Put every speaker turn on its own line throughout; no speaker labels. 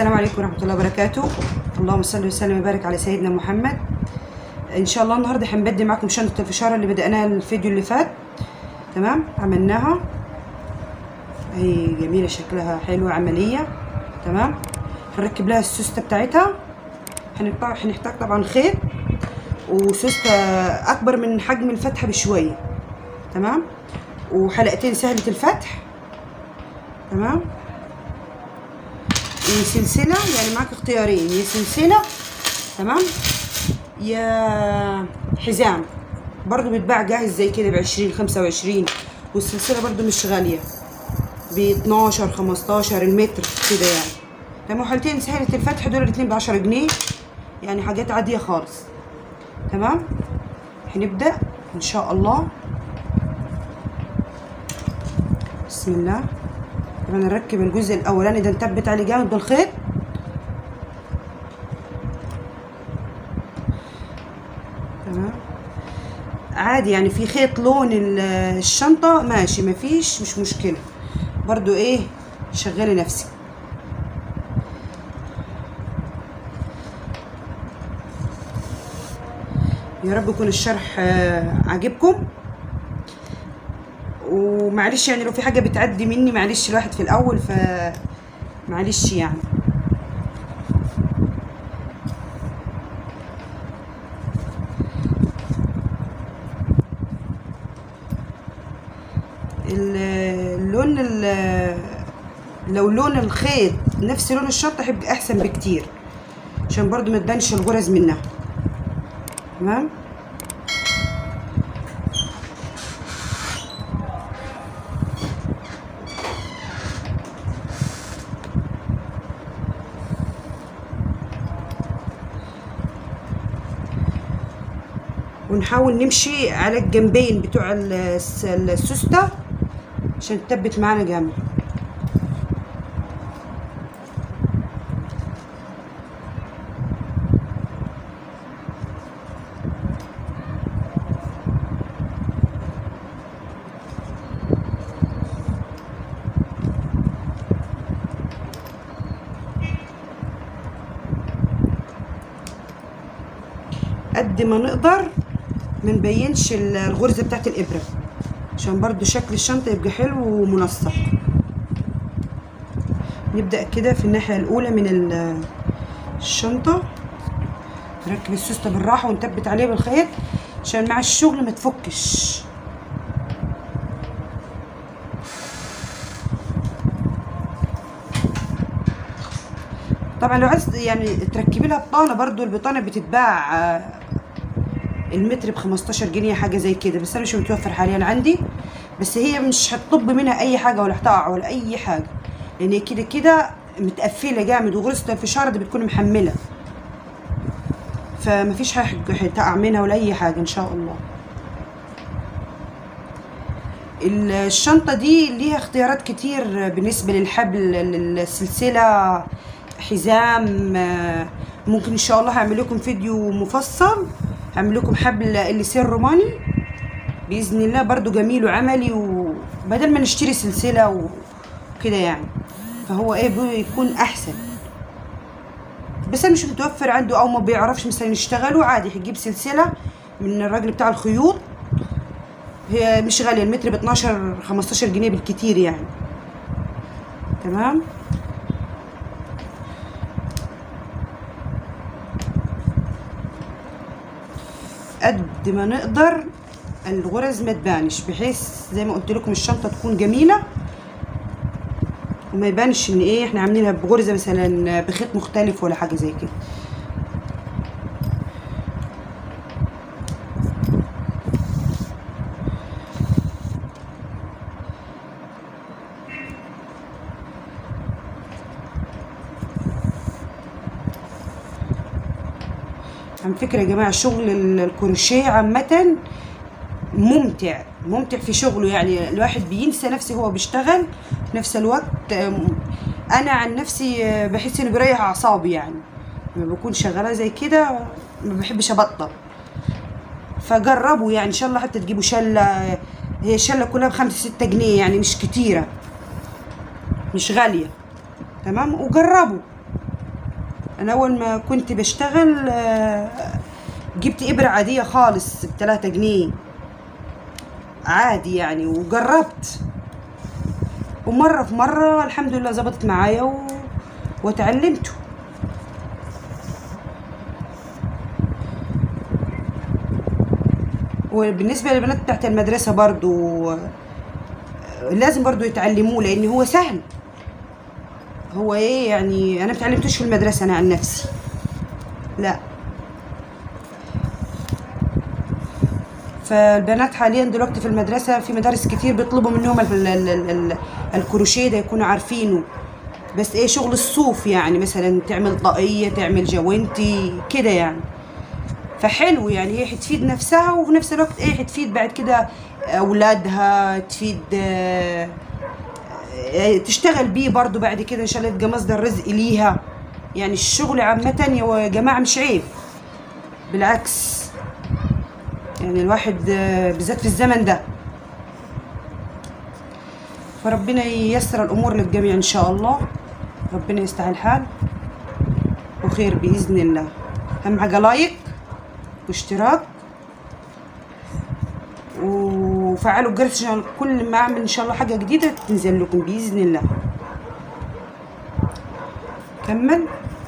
السلام عليكم ورحمة الله وبركاته اللهم صل وسلم وبارك على سيدنا محمد ان شاء الله النهارده هنبدي معاكم شنطة الفشارة اللي بدأناها الفيديو اللي فات تمام عملناها هي جميلة شكلها حلوة عملية تمام هنركب لها السوستة بتاعتها هنقطع هنحتاج طبعا خيط وسوستة أكبر من حجم الفتحة بشوية تمام وحلقتين سهلة الفتح تمام سلسلة يعني معاك اختيارين يا سلسلة تمام يا حزام برضو بيتباع جاهز زي كده بعشرين خمسة وعشرين والسلسلة برضو مش غالية باتناشر خمستاشر المتر كده يعني تمام حالتين سهلة الفتح دول الاتنين بعشرة جنيه يعني حاجات عادية خالص تمام هنبدأ ان شاء الله بسم الله طبعا نركب الجزء الاولاني ده نثبت عليه جامد بالخيط تمام عادي يعني في خيط لون الشنطه ماشي مفيش مش مشكله برضو ايه شغلي نفسك يا رب يكون الشرح عاجبكم ومعلش يعني لو في حاجه بتعدي مني معلش الواحد في الاول ف معلش يعني اللون لو لون الخيط نفس لون الشنطه هيبقى احسن بكتير عشان برضو ما تبانش الغرز منها تمام ونحاول نمشي على الجنبين بتوع السوستة عشان تثبت معانا جامد قد ما نقدر ما نبينش الغرزه بتاعت الابره عشان برضو شكل الشنطه يبقى حلو ومنسق نبدا كده في الناحيه الاولى من الشنطه نركب السوسته بالراحه ونثبت عليه بالخيط عشان مع الشغل ما تفكش طبعا لو عايز يعني تركبي لها بطانه برضو البطانه بتتباع المتر ب 15 جنيه حاجه زي كده بس انا مش متوفر حاليا عندي بس هي مش هتطب منها اي حاجه ولا هتقع ولا اي حاجه لان كده كده متقفله جامد وغرزه الفشاره دي بتكون محمله فمفيش حاجه هتقع منها ولا اي حاجه ان شاء الله الشنطه دي ليها اختيارات كتير بالنسبه للحبل للسلسله حزام ممكن ان شاء الله هعمل لكم فيديو مفصل هعمل لكم حبل الليسير روماني باذن الله برضو جميل وعملي وبدل ما نشتري سلسله وكده يعني فهو ايه بيكون احسن بس انا مش متوفر عنده او ما بيعرفش مثلا يشتغلوا عادي هيجيب سلسله من الراجل بتاع الخيوط هي مش غاليه المتر ب 12 15 جنيه بالكتير يعني تمام قد ما نقدر الغرز ما تبانش بحيث زي ما قلت لكم الشنطه تكون جميله وما يبانش ان ايه احنا عاملينها بغرزه مثلا بخيط مختلف ولا حاجه زي كده على فكره يا جماعه شغل الكروشيه عامه ممتع ممتع في شغله يعني الواحد بينسى نفسه هو بيشتغل في نفس الوقت انا عن نفسي بحس انه بيريح اعصابي يعني لما بكون شغاله زي كده ما بحبش ابطل فجربوا يعني ان شاء الله حتى تجيبوا شله هي الشله كلها بخمسة ستة جنيه يعني مش كتيره مش غاليه تمام وجربوا انا اول ما كنت بشتغل آه، جبت ابره عاديه خالص بتلاتة جنيه عادي يعني وجربت ومره في مره الحمد لله ظبطت معايا و... وتعلمته وبالنسبه للبنات بتاعت المدرسه برضو آه، لازم برضو يتعلموه لان هو سهل هو ايه يعني انا متعلمتوش في المدرسه انا عن نفسي لا فالبنات حاليا دلوقتي في المدرسه في مدارس كتير بيطلبوا منهم ال- ال- ال- ال- الكروشيه ده يكونوا عارفينه بس ايه شغل الصوف يعني مثلا تعمل طاقيه تعمل جوانتي كده يعني فحلو يعني هي حتفيد نفسها وفي نفس الوقت ايه حتفيد بعد كده اولادها تفيد آه، آه، تشتغل بيه برضو بعد كده ان شاء الله يبقى مصدر رزق ليها يعني الشغل عامة يا جماعة مش عيب بالعكس يعني الواحد آه، بالذات في الزمن ده فربنا ييسر الامور للجميع ان شاء الله ربنا يستعين الحال وخير باذن الله اهم حاجه لايك واشتراك وفعلوا الجرس عشان كل ما اعمل ان شاء الله حاجه جديده تنزل لكم باذن الله كمل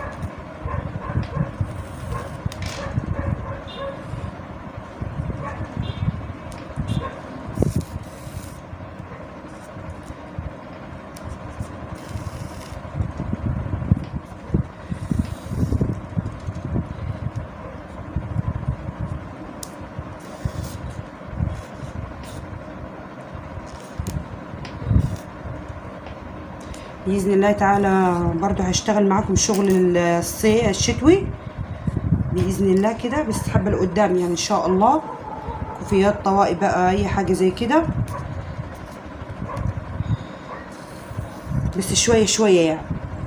باذن الله تعالى برضو هشتغل معاكم شغل الصي الشتوي باذن الله كده بس حبه لقدام يعني ان شاء الله كوفيات طواقي بقى اي حاجه زي كده بس شويه شويه يعني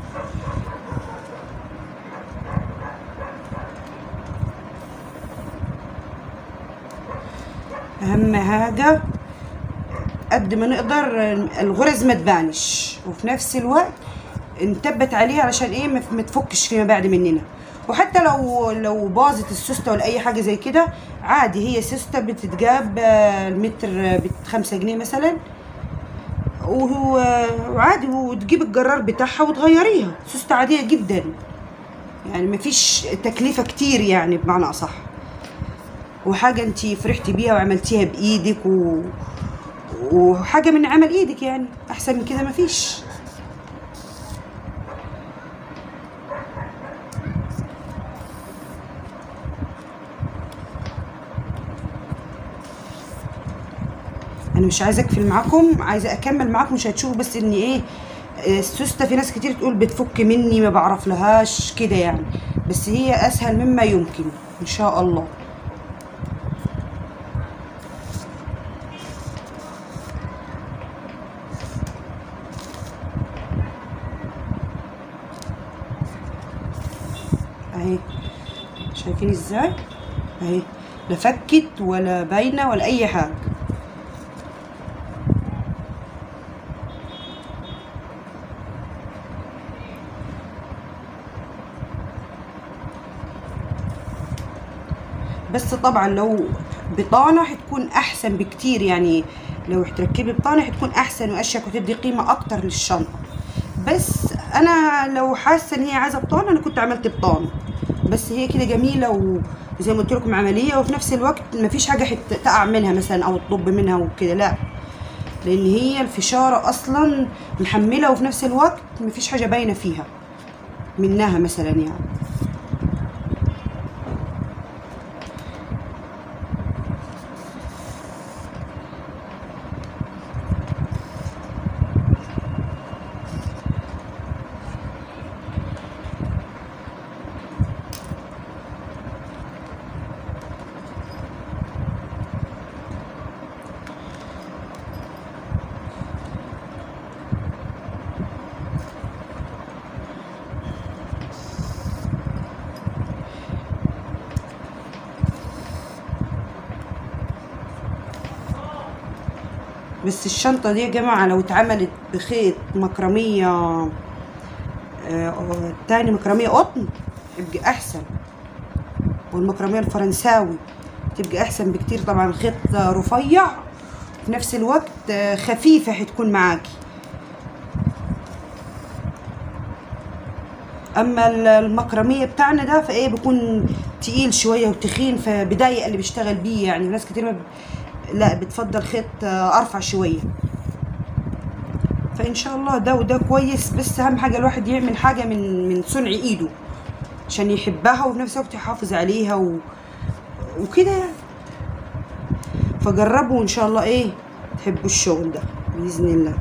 اهم حاجه قد ما نقدر الغرز ما تبانش وفي نفس الوقت نثبت عليها علشان ايه ما ما تفكش فيما بعد مننا وحتى لو لو باظت السوسته ولا اي حاجه زي كده عادي هي سوسته بتتجاب آه، المتر بخمسة جنيه مثلا وهو وعادي وتجيب الجرار بتاعها وتغيريها سوسته عاديه جدا يعني مفيش تكلفه كتير يعني بمعنى اصح وحاجه انت فرحتي بيها وعملتيها بايدك و... وحاجه من عمل ايدك يعني احسن من كده مفيش انا مش عايزه اقفل معاكم عايزه اكمل معاكم مش هتشوفوا بس ان ايه آه، السوسته في ناس كتير تقول بتفك مني ما بعرف لهاش كده يعني بس هي اسهل مما يمكن ان شاء الله اهي شايفين ازاي اهي لا فكت ولا باينه ولا اي حاجه بس طبعا لو بطانه هتكون احسن بكتير يعني لو هتركبي بطانه هتكون احسن واشيك وتدي قيمه اكتر للشنطه بس انا لو حاسه ان هي عايزه بطانه انا كنت عملت بطانه بس هي كده جميله وزي ما قلت لكم عمليه وفي نفس الوقت مفيش حاجه هتقع منها مثلا او تطب منها وكده لا لان هي الفشاره اصلا محمله وفي نفس الوقت مفيش حاجه باينه فيها منها مثلا يعني بس الشنطة دي يا جماعة لو اتعملت بخيط مكرمية آه، تاني مكرمية قطن يبقى احسن والمكرميه الفرنساوي تبقى احسن بكتير طبعا خيط رفيع في نفس الوقت خفيفه حتكون معاكي اما المكرميه بتاعنا ده فايه بيكون تقيل شويه وتخين فبضايق اللي بيشتغل بيه يعني ناس كتير ما ب... لا بتفضل خيط ارفع شويه فان شاء الله ده وده كويس بس اهم حاجه الواحد يعمل حاجه من من صنع ايده عشان يحبها وفي نفس الوقت يحافظ عليها و... وكده يعني فجربوا ان شاء الله ايه تحبوا الشغل ده باذن الله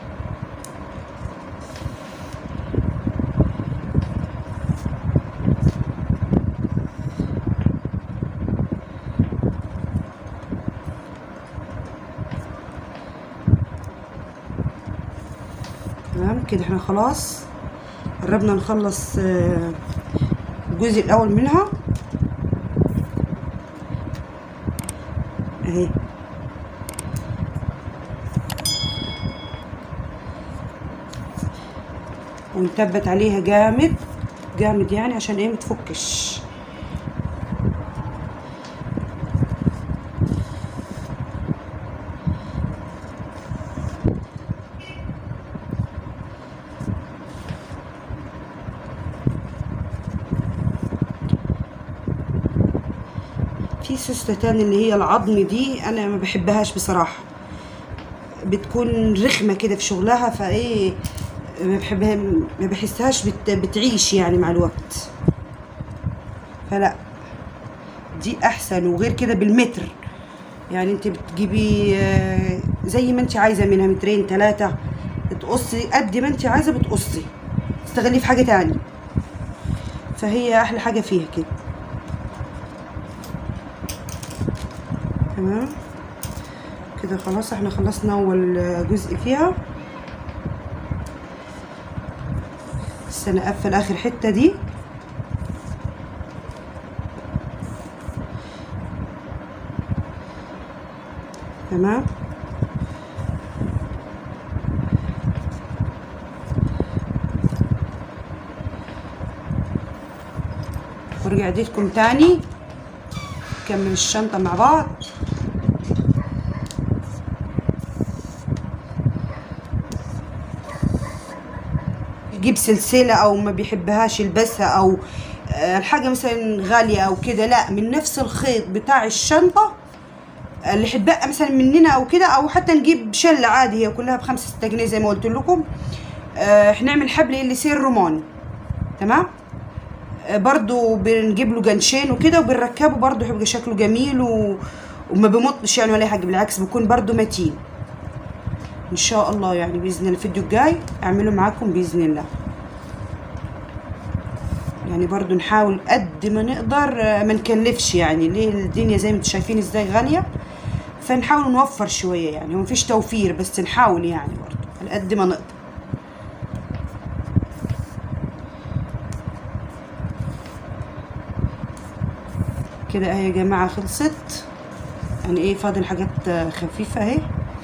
تمام كده احنا خلاص قربنا نخلص الجزء الاول منها اهي ونثبت عليها جامد جامد يعني عشان ايه متفكش في سوسته تاني اللي هي العظم دي انا ما بحبهاش بصراحه بتكون رخمه كده في شغلها فايه ما بحبها ما بحسهاش بت بتعيش يعني مع الوقت فلا دي احسن وغير كده بالمتر يعني انت بتجيبي زي ما انت عايزه منها مترين ثلاثه بتقصي قد ما انت عايزه بتقصي تستغليه في حاجه تاني فهي احلى حاجه فيها كده تمام كده خلاص احنا خلصنا اول جزء فيها بس انا اقفل اخر حته دي تمام وارجع اديتكم تاني نكمل الشنطه مع بعض يجيب سلسله او ما بيحبهاش يلبسها او الحاجه مثلا غاليه او كده لا من نفس الخيط بتاع الشنطه اللي حتبقى مثلا مننا او كده او حتى نجيب شله عادي هي كلها بخمسة ستة جنيه زي ما قلت لكم هنعمل حبل اللي يصير روماني تمام برضو بنجيب له جنشين وكده وبنركبه برضو هيبقى شكله جميل و... وما بيمطش يعني ولا حاجه بالعكس بيكون برضو متين ان شاء الله يعني باذن الله الفيديو الجاي اعمله معاكم باذن الله يعني برضو نحاول قد ما نقدر ما نكلفش يعني ليه الدنيا زي ما انتم شايفين ازاي غاليه فنحاول نوفر شويه يعني هو مفيش توفير بس نحاول يعني برضو على قد ما نقدر كده اهي يا جماعه خلصت يعني ايه فاضل حاجات خفيفه اهي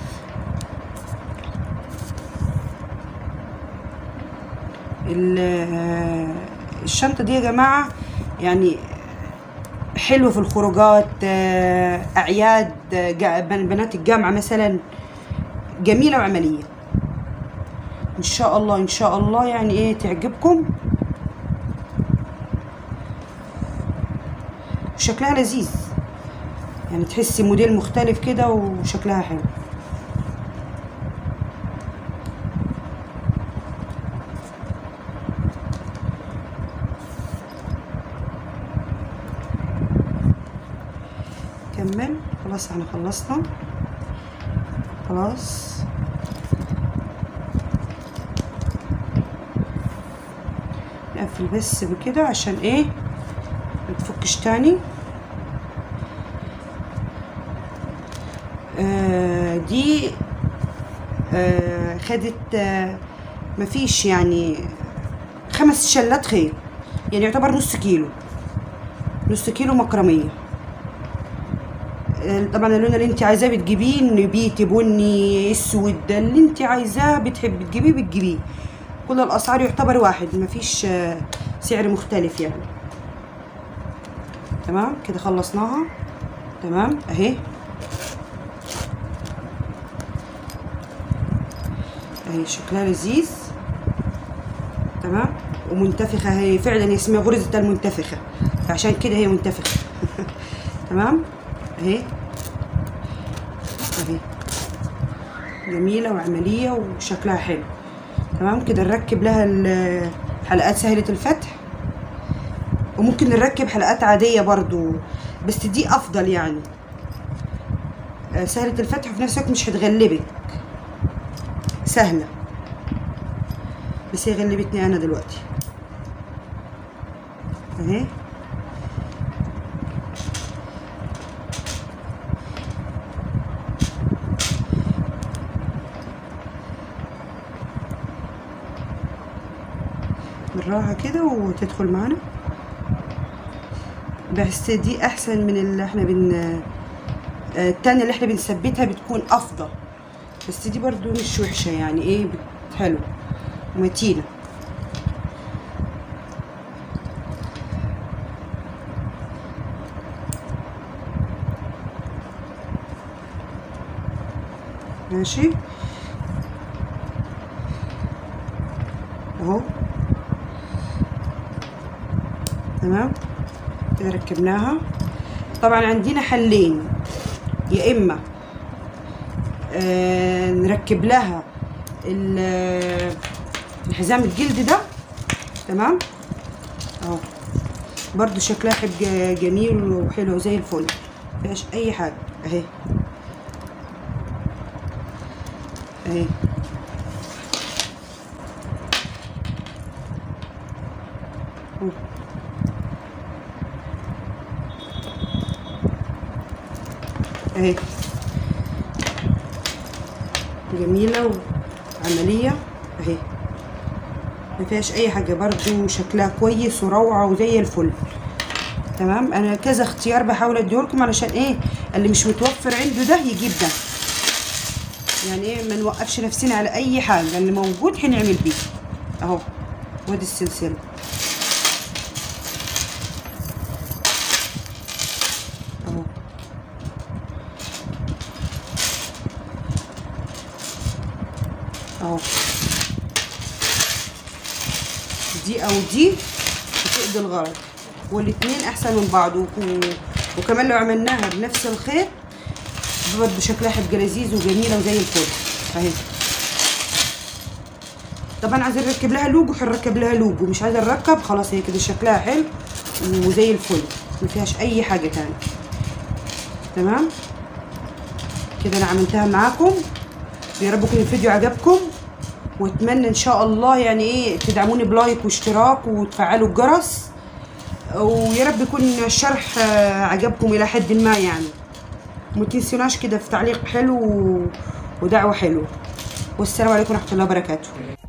الشنطه دي يا جماعه يعني حلوه في الخروجات اعياد بنات الجامعه مثلا جميله وعمليه ان شاء الله ان شاء الله يعني ايه تعجبكم شكلها لذيذ يعني تحسي موديل مختلف كده وشكلها حلو كمل خلاص احنا خلصنا خلاص نقفل بس بكده عشان ايه متفكش تاني آه دي آه خدت آه مفيش يعني خمس شلات خيط يعني يعتبر نص كيلو نص كيلو مكرميه طبعا اللون اللي انت عايزاه بتجيبيه نبيتي بني اسود ده اللي انت عايزاه بتحبي تجيبيه بتجيبيه كل الاسعار يعتبر واحد مفيش سعر مختلف يعني تمام كده خلصناها تمام اهي اهي شكلها لذيذ تمام ومنتفخه هي فعلا هي اسمها غرزه المنتفخه عشان كده هي منتفخه تمام اهي اهي جميله وعمليه وشكلها حلو تمام كده نركب لها ال- حلقات سهله الفتح وممكن نركب حلقات عاديه برضو بس دي افضل يعني آه، سهله الفتح وفي نفس الوقت مش هتغلبك سهله بس هي غلبتني انا دلوقتي اهي بالراحة كده وتدخل معانا بس دي احسن من اللي احنا بن آه، التانية اللي احنا بنثبتها بتكون افضل بس دي برضو مش وحشة يعني ايه بت- حلو ومتينة ماشي اهو تمام كده ركبناها طبعا عندنا حلين يا اما آه نركب لها ال- الحزام الجلد ده تمام اهو برضو شكلها حب ج- جميل وحلو زي الفل مفيهاش اي حاجه اهي اهي مم. اهي جميلة وعملية اهي ما فيهاش اي حاجة برضو شكلها كويس وروعة وزي الفل تمام انا كذا اختيار بحاول اديهولكم علشان ايه اللي مش متوفر عنده ده يجيب ده يعني ايه ما نوقفش نفسنا على اي حاجة اللي موجود هنعمل بيه اهو وادي السلسلة اهو اهو دي او دي بتقضي الغرض والاتنين احسن من بعض و... وكمان لو عملناها بنفس الخيط برضه شكلها هيبقى لذيذ وجميله وزي الفل اهي طبعا عايزين نركب لها لوجو هنركب لها لوجو مش عايزه نركب خلاص هي كده شكلها حلو وزي الفل ما فيهاش اي حاجه تاني تمام كده انا عملتها معاكم يا رب يكون الفيديو عجبكم واتمنى ان شاء الله يعني ايه تدعموني بلايك واشتراك وتفعلوا الجرس ويا رب يكون الشرح آه، عجبكم الى حد ما يعني وما تنسوناش كده في تعليق حلو ودعوه حلوه والسلام عليكم ورحمه الله وبركاته